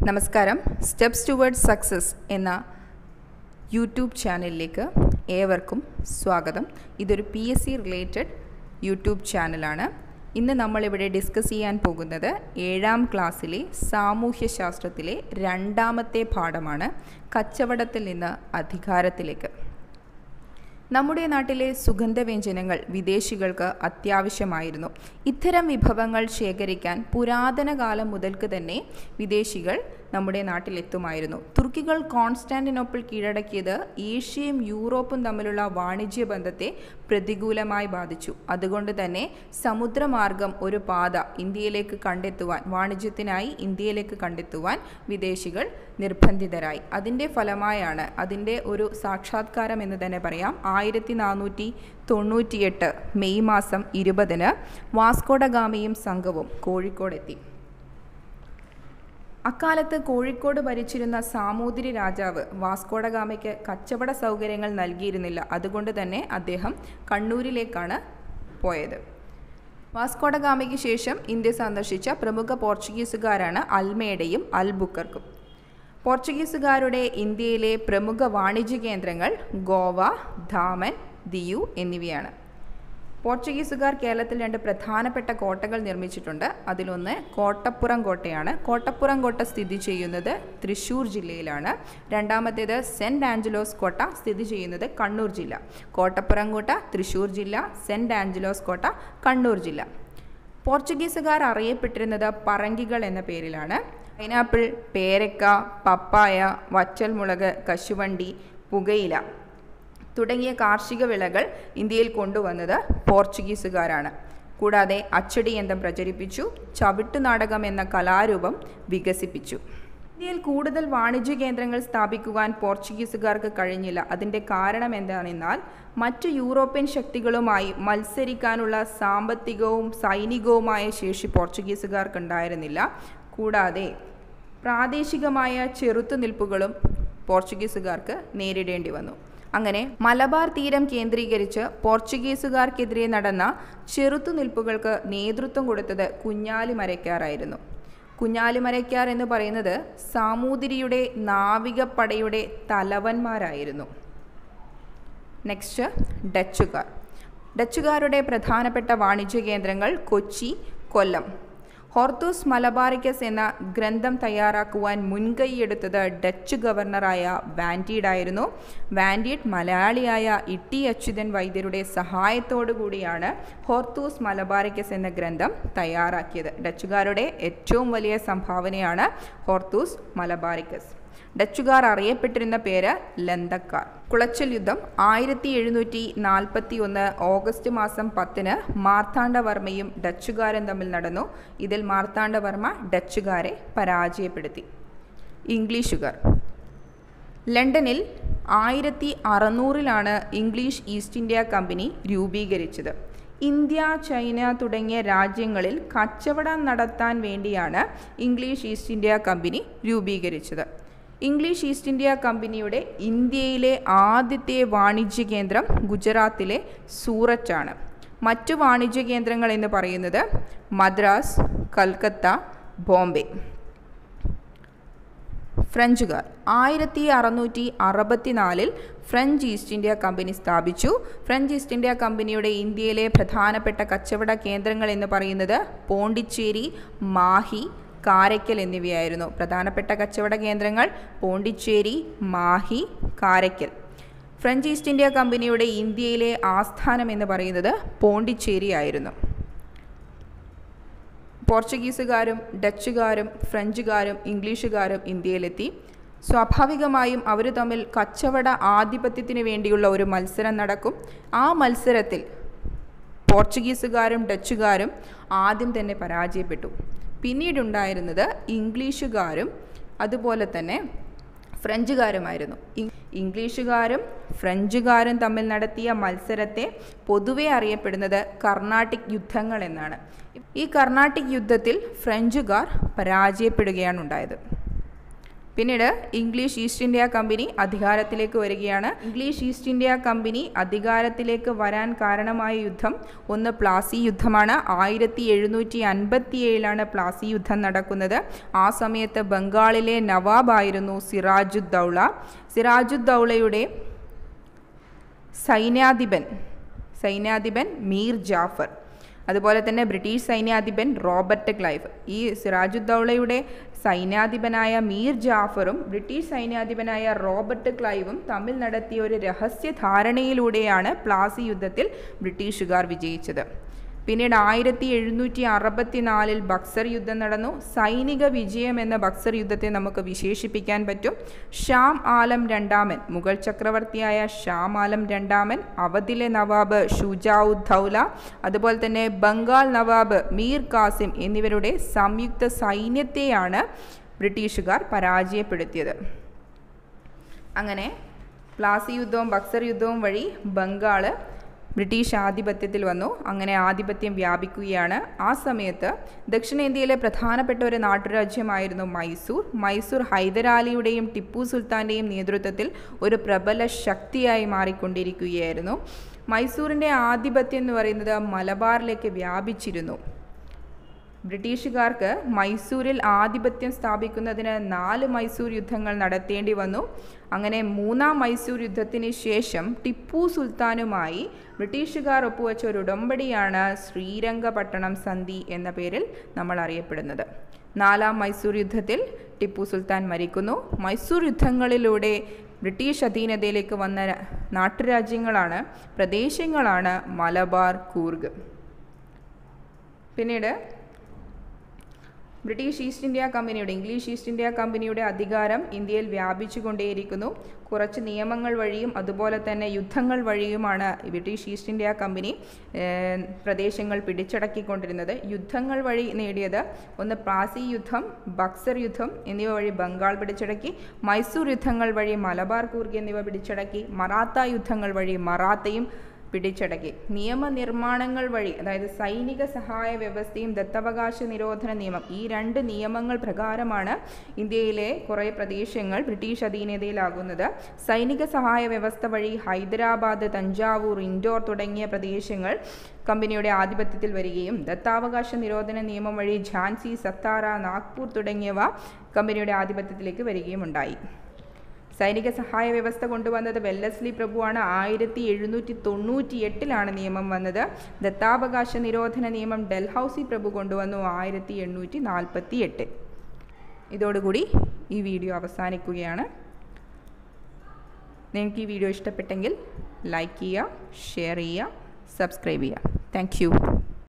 നമസ്കാരം steps towards success എന്ന YouTube ചാനലിലേക്ക് ഏവർക്കും സ്വാഗതം ഇതൊരു P S C related YouTube ചാനലാണ് ഇന്ന് നമ്മളിവിടെ ഡിസ്കസ് ചെയ്യാൻ പോകുന്നത് ഏഴാം ക്ലാസ്സിലെ സാമൂഹ്യശാസ്ത്രത്തിലെ രണ്ടാമത്തെ പാഠമാണ് കച്ചവടത്തിൽ നിന്ന് അധികാരത്തിലേക്ക് നമ്മുടെ നാട്ടിലെ സുഗന്ധവ്യഞ്ജനങ്ങൾ വിദേശികൾക്ക് അത്യാവശ്യമായിരുന്നു ഇത്തരം വിഭവങ്ങൾ ശേഖരിക്കാൻ പുരാതന കാലം മുതൽക്ക് തന്നെ വിദേശികൾ നമ്മുടെ നാട്ടിലെത്തുമായിരുന്നു തുർക്കികൾ കോൺസ്റ്റാന്റിനോപ്പിൾ കീഴടക്കിയത് ഏഷ്യയും യൂറോപ്പും തമ്മിലുള്ള വാണിജ്യ ബന്ധത്തെ പ്രതികൂലമായി ബാധിച്ചു അതുകൊണ്ട് തന്നെ സമുദ്രമാർഗം ഒരു പാത ഇന്ത്യയിലേക്ക് കണ്ടെത്തുവാൻ വാണിജ്യത്തിനായി ഇന്ത്യയിലേക്ക് കണ്ടെത്തുവാൻ വിദേശികൾ നിർബന്ധിതരായി അതിൻ്റെ ഫലമായാണ് അതിൻ്റെ ഒരു സാക്ഷാത്കാരം എന്ന് തന്നെ പറയാം ആയിരത്തി നാനൂറ്റി തൊണ്ണൂറ്റിയെട്ട് മെയ് മാസം ഇരുപതിന് വാസ്കോഡഗാമിയും സംഘവും കോഴിക്കോടെത്തി അക്കാലത്ത് കോഴിക്കോട് ഭരിച്ചിരുന്ന സാമൂതിരി രാജാവ് വാസ്കോഡഗാമയ്ക്ക് കച്ചവട സൗകര്യങ്ങൾ നൽകിയിരുന്നില്ല അതുകൊണ്ട് തന്നെ അദ്ദേഹം കണ്ണൂരിലേക്കാണ് പോയത് വാസ്കോഡഗാമയ്ക്ക് ശേഷം ഇന്ത്യ സന്ദർശിച്ച പ്രമുഖ പോർച്ചുഗീസുകാരാണ് അൽമേഡയും അൽബുക്കർക്കും പോർച്ചുഗീസുകാരുടെ ഇന്ത്യയിലെ പ്രമുഖ വാണിജ്യ കേന്ദ്രങ്ങൾ ഗോവ ധാമൻ ദിയു എന്നിവയാണ് പോർച്ചുഗീസുകാർ കേരളത്തിൽ രണ്ട് പ്രധാനപ്പെട്ട കോട്ടകൾ നിർമ്മിച്ചിട്ടുണ്ട് അതിലൊന്ന് കോട്ടപ്പുറം കോട്ടയാണ് കോട്ടപ്പുറം കോട്ട സ്ഥിതി ചെയ്യുന്നത് തൃശ്ശൂർ ജില്ലയിലാണ് രണ്ടാമത്തേത് സെൻറ്റ് ആഞ്ചലോസ് കോട്ട സ്ഥിതി ചെയ്യുന്നത് കണ്ണൂർ ജില്ല കോട്ടപ്പുറം കോട്ട തൃശ്ശൂർ ജില്ല സെൻറ്റ് ആഞ്ചലോസ് കോട്ട കണ്ണൂർ ജില്ല പോർച്ചുഗീസുകാർ അറിയപ്പെട്ടിരുന്നത് പറങ്കികൾ എന്ന പേരിലാണ് പൈനാപ്പിൾ പേരക്ക പപ്പായ വച്ചൽമുളക് കശുവണ്ടി പുകയില തുടങ്ങിയ കാർഷിക വിളകൾ ഇന്ത്യയിൽ കൊണ്ടുവന്നത് പോർച്ചുഗീസുകാരാണ് കൂടാതെ അച്ചടി യന്ത്രം പ്രചരിപ്പിച്ചു ചവിട്ടു നാടകം എന്ന കലാരൂപം വികസിപ്പിച്ചു ഇന്ത്യയിൽ കൂടുതൽ വാണിജ്യ കേന്ദ്രങ്ങൾ സ്ഥാപിക്കുവാൻ പോർച്ചുഗീസുകാർക്ക് കഴിഞ്ഞില്ല അതിൻ്റെ കാരണം എന്താണെന്നാൽ മറ്റ് യൂറോപ്യൻ ശക്തികളുമായി മത്സരിക്കാനുള്ള സാമ്പത്തികവും സൈനികവുമായ ശേഷി പോർച്ചുഗീസുകാർക്കുണ്ടായിരുന്നില്ല കൂടാതെ പ്രാദേശികമായ ചെറുത്തുനിൽപ്പുകളും പോർച്ചുഗീസുകാർക്ക് നേരിടേണ്ടി വന്നു അങ്ങനെ മലബാർ തീരം കേന്ദ്രീകരിച്ച് പോർച്ചുഗീസുകാർക്കെതിരെ നടന്ന ചെറുത്തുനിൽപ്പുകൾക്ക് നേതൃത്വം കൊടുത്തത് കുഞ്ഞാലിമരയ്ക്കാറായിരുന്നു കുഞ്ഞാലിമരയ്ക്കാർ എന്ന് പറയുന്നത് സാമൂതിരിയുടെ നാവികപ്പടയുടെ തലവന്മാരായിരുന്നു നെക്സ്റ്റ് ഡച്ചുകാർ ഡച്ചുകാരുടെ പ്രധാനപ്പെട്ട വാണിജ്യ കേന്ദ്രങ്ങൾ കൊച്ചി കൊല്ലം ഹോർത്തൂസ് മലബാറിക്കസ് എന്ന ഗ്രന്ഥം തയ്യാറാക്കുവാൻ മുൻകൈയെടുത്തത് ഡച്ച് ഗവർണറായ വാൻഡീഡ് ആയിരുന്നു വാൻഡീഡ് മലയാളിയായ ഇട്ടി അച്യുതൻ വൈദ്യരുടെ സഹായത്തോടു കൂടിയാണ് ഹോർത്തൂസ് മലബാറിക്കസ് എന്ന ഗ്രന്ഥം തയ്യാറാക്കിയത് ഡച്ചുകാരുടെ ഏറ്റവും വലിയ സംഭാവനയാണ് ഹോർത്തൂസ് മലബാറിക്കസ് ഡച്ചുകാർ അറിയപ്പെട്ടിരുന്ന പേര് ലന്തക്കാർ കുളച്ചൽ യുദ്ധം ആയിരത്തി എഴുന്നൂറ്റി നാൽപ്പത്തി ഒന്ന് ഓഗസ്റ്റ് മാസം പത്തിന് മാർത്താണ്ഡവർമ്മയും ഡച്ചുകാരും തമ്മിൽ നടന്നു ഇതിൽ മാർത്താണ്ഡവർമ്മ ഡച്ചുകാരെ പരാജയപ്പെടുത്തി ഇംഗ്ലീഷുകാർ ലണ്ടനിൽ ആയിരത്തി അറുന്നൂറിലാണ് ഇംഗ്ലീഷ് ഈസ്റ്റ് ഇന്ത്യ കമ്പനി രൂപീകരിച്ചത് ഇന്ത്യ ചൈന തുടങ്ങിയ രാജ്യങ്ങളിൽ കച്ചവടം നടത്താൻ വേണ്ടിയാണ് ഇംഗ്ലീഷ് ഈസ്റ്റ് ഇന്ത്യ കമ്പനി രൂപീകരിച്ചത് ഇംഗ്ലീഷ് ഈസ്റ്റ് ഇന്ത്യ കമ്പനിയുടെ ഇന്ത്യയിലെ ആദ്യത്തെ വാണിജ്യ കേന്ദ്രം ഗുജറാത്തിലെ സൂററ്റാണ് മറ്റു വാണിജ്യ കേന്ദ്രങ്ങൾ എന്ന് പറയുന്നത് മദ്രാസ് കൽക്കത്ത ബോംബെ ഫ്രഞ്ചുകാർ ആയിരത്തി അറുന്നൂറ്റി അറുപത്തിനാലിൽ ഫ്രഞ്ച് ഈസ്റ്റ് ഇന്ത്യ കമ്പനി സ്ഥാപിച്ചു ഫ്രഞ്ച് ഈസ്റ്റ് ഇന്ത്യ കമ്പനിയുടെ ഇന്ത്യയിലെ പ്രധാനപ്പെട്ട കച്ചവട കേന്ദ്രങ്ങൾ എന്ന് പറയുന്നത് പോണ്ടിച്ചേരി മാഹി കാരയ്ക്കൽ എന്നിവയായിരുന്നു പ്രധാനപ്പെട്ട കച്ചവട കേന്ദ്രങ്ങൾ Pondicherry Mahe Karaikal French East India കമ്പനിയുടെ ഇന്ത്യയിലെ ആസ്ഥാനം എന്ന് പറയുന്നത് പോണ്ടിച്ചേരി ആയിരുന്നു പോർച്ചുഗീസുകാരും ഡച്ചുകാരും ഫ്രഞ്ചുകാരും ഇംഗ്ലീഷുകാരും ഇന്ത്യയിലെത്തി സ്വാഭാവികമായും അവർ തമ്മിൽ കച്ചവട ആധിപത്യത്തിന് വേണ്ടിയുള്ള ഒരു മത്സരം നടക്കും ആ മത്സരത്തിൽ പോർച്ചുഗീസുകാരും ഡച്ചുകാരും ആദ്യം തന്നെ പരാജയപ്പെട്ടു പിന്നീടുണ്ടായിരുന്നത് ഇംഗ്ലീഷുകാരും അതുപോലെ തന്നെ ഫ്രഞ്ചുകാരുമായിരുന്നു ഇംഗ്ലീഷുകാരും ഫ്രഞ്ചുകാരും തമ്മിൽ നടത്തിയ മത്സരത്തെ പൊതുവെ അറിയപ്പെടുന്നത് കർണാട്ടിക് യുദ്ധങ്ങൾ എന്നാണ് ഈ കർണാട്ടിക് യുദ്ധത്തിൽ ഫ്രഞ്ചുകാർ പരാജയപ്പെടുകയാണ് ഉണ്ടായത് പിന്നീട് ഇംഗ്ലീഷ് ഈസ്റ്റ് ഇന്ത്യ കമ്പനി അധികാരത്തിലേക്ക് വരികയാണ് ഇംഗ്ലീഷ് ഈസ്റ്റ് ഇന്ത്യ കമ്പനി അധികാരത്തിലേക്ക് വരാൻ കാരണമായ യുദ്ധം ഒന്ന് പ്ലാസി യുദ്ധമാണ് ആയിരത്തി എഴുന്നൂറ്റി അൻപത്തി ഏഴിലാണ് പ്ലാസി യുദ്ധം നടക്കുന്നത് ആ സമയത്ത് ബംഗാളിലെ നവാബായിരുന്നു സിറാജുദ്ദൗള സിറാജുദ്ദൗളയുടെ സൈന്യാധിപൻ സൈന്യാധിപൻ മീർ ജാഫർ അതുപോലെ തന്നെ ബ്രിട്ടീഷ് സൈന്യാധിപൻ റോബർട്ട് ക്ലൈവ് ഈ സിറാജുദ്ദൗളയുടെ സൈന്യാധിപനായ മീർ ജാഫറും ബ്രിട്ടീഷ് സൈന്യാധിപനായ റോബർട്ട് ക്ലൈവും തമ്മിൽ നടത്തിയ ഒരു രഹസ്യ ധാരണയിലൂടെയാണ് പ്ലാസി യുദ്ധത്തിൽ ബ്രിട്ടീഷുകാർ വിജയിച്ചത് പിന്നീട് ആയിരത്തി എഴുന്നൂറ്റി അറുപത്തി നാലിൽ ബക്സർ യുദ്ധം നടന്നു സൈനിക വിജയം എന്ന ബക്സർ യുദ്ധത്തെ നമുക്ക് വിശേഷിപ്പിക്കാൻ പറ്റും ഷാം ആലം രണ്ടാമൻ മുഗൾ ചക്രവർത്തിയായ ഷാം ആലം രണ്ടാമൻ അവധിലെ നവാബ് ഷുജാഉദ്ദൗല അതുപോലെ തന്നെ ബംഗാൾ നവാബ് മീർ കാസിം എന്നിവരുടെ സംയുക്ത സൈന്യത്തെയാണ് ബ്രിട്ടീഷുകാർ പരാജയപ്പെടുത്തിയത് അങ്ങനെ പ്ലാസി യുദ്ധവും ബക്സർ യുദ്ധവും വഴി ബംഗാൾ ബ്രിട്ടീഷ് ആധിപത്യത്തിൽ വന്നു അങ്ങനെ ആധിപത്യം വ്യാപിക്കുകയാണ് ആ സമയത്ത് ദക്ഷിണേന്ത്യയിലെ പ്രധാനപ്പെട്ട ഒരു നാട്ടുരാജ്യമായിരുന്നു മൈസൂർ മൈസൂർ ഹൈദരാലിയുടെയും ടിപ്പു സുൽത്താൻ്റെയും നേതൃത്വത്തിൽ ഒരു പ്രബല ശക്തിയായി മാറിക്കൊണ്ടിരിക്കുകയായിരുന്നു മൈസൂരിൻ്റെ ആധിപത്യം എന്ന് പറയുന്നത് മലബാറിലേക്ക് വ്യാപിച്ചിരുന്നു ബ്രിട്ടീഷുകാർക്ക് മൈസൂരിൽ ആധിപത്യം സ്ഥാപിക്കുന്നതിന് നാല് മൈസൂർ യുദ്ധങ്ങൾ നടത്തേണ്ടി വന്നു അങ്ങനെ മൂന്നാം മൈസൂർ യുദ്ധത്തിന് ശേഷം ടിപ്പു സുൽത്താനുമായി ബ്രിട്ടീഷുകാർ ഒപ്പുവെച്ച ഒരു ഉടമ്പടിയാണ് ശ്രീരംഗപട്ടണം സന്ധി എന്ന പേരിൽ നമ്മൾ അറിയപ്പെടുന്നത് നാലാം മൈസൂർ യുദ്ധത്തിൽ ടിപ്പു സുൽത്താൻ മരിക്കുന്നു മൈസൂർ യുദ്ധങ്ങളിലൂടെ ബ്രിട്ടീഷ് അധീനതയിലേക്ക് വന്ന നാട്ടുരാജ്യങ്ങളാണ് പ്രദേശങ്ങളാണ് മലബാർ കൂർഗ് പിന്നീട് ബ്രിട്ടീഷ് ഈസ്റ്റ് ഇന്ത്യ കമ്പനിയുടെ ഇംഗ്ലീഷ് ഈസ്റ്റ് ഇന്ത്യ കമ്പനിയുടെ അധികാരം ഇന്ത്യയിൽ വ്യാപിച്ചു കൊണ്ടേയിരിക്കുന്നു കുറച്ച് നിയമങ്ങൾ വഴിയും അതുപോലെ തന്നെ യുദ്ധങ്ങൾ വഴിയുമാണ് ബ്രിട്ടീഷ് ഈസ്റ്റ് ഇന്ത്യ കമ്പനി പ്രദേശങ്ങൾ പിടിച്ചടക്കിക്കൊണ്ടിരുന്നത് യുദ്ധങ്ങൾ വഴി നേടിയത് ഒന്ന് പ്ലാസി യുദ്ധം ബക്സർ യുദ്ധം എന്നിവ വഴി ബംഗാൾ പിടിച്ചടക്കി മൈസൂർ യുദ്ധങ്ങൾ വഴി മലബാർ കൂർഗ് എന്നിവ പിടിച്ചടക്കി മറാത്ത യുദ്ധങ്ങൾ വഴി മറാത്തയും പിടിച്ചടക്കി നിയമനിർമ്മാണങ്ങൾ വഴി അതായത് സൈനിക സഹായ വ്യവസ്ഥയും ദത്തവകാശ നിരോധന നിയമം ഈ രണ്ട് നിയമങ്ങൾ പ്രകാരമാണ് ഇന്ത്യയിലെ കുറേ പ്രദേശങ്ങൾ ബ്രിട്ടീഷ് അധീനതയിലാകുന്നത് സൈനിക സഹായ വ്യവസ്ഥ വഴി ഹൈദരാബാദ് തഞ്ചാവൂർ ഇൻഡോർ തുടങ്ങിയ പ്രദേശങ്ങൾ കമ്പനിയുടെ ആധിപത്യത്തിൽ വരികയും ദത്താവകാശ നിരോധന നിയമം വഴി ഝാൻസി സത്താറ നാഗ്പൂർ തുടങ്ങിയവ കമ്പനിയുടെ ആധിപത്യത്തിലേക്ക് വരികയും ഉണ്ടായി സൈനിക സഹായ വ്യവസ്ഥ കൊണ്ടുവന്നത് വെല്ലസ്ലി പ്രഭുവാണ് ആയിരത്തി എഴുന്നൂറ്റി തൊണ്ണൂറ്റി എട്ടിലാണ് നിയമം വന്നത് ദത്താവകാശ നിരോധന നിയമം ഡൽഹൌസി പ്രഭു കൊണ്ടുവന്നു ആയിരത്തി എണ്ണൂറ്റി നാൽപ്പത്തി എട്ട് ഇതോടുകൂടി ഈ വീഡിയോ അവസാനിക്കുകയാണ് നിങ്ങൾക്ക് ഈ വീഡിയോ ഇഷ്ടപ്പെട്ടെങ്കിൽ ലൈക്ക് ചെയ്യുക ഷെയർ ചെയ്യുക സബ്സ്ക്രൈബ് ചെയ്യുക താങ്ക്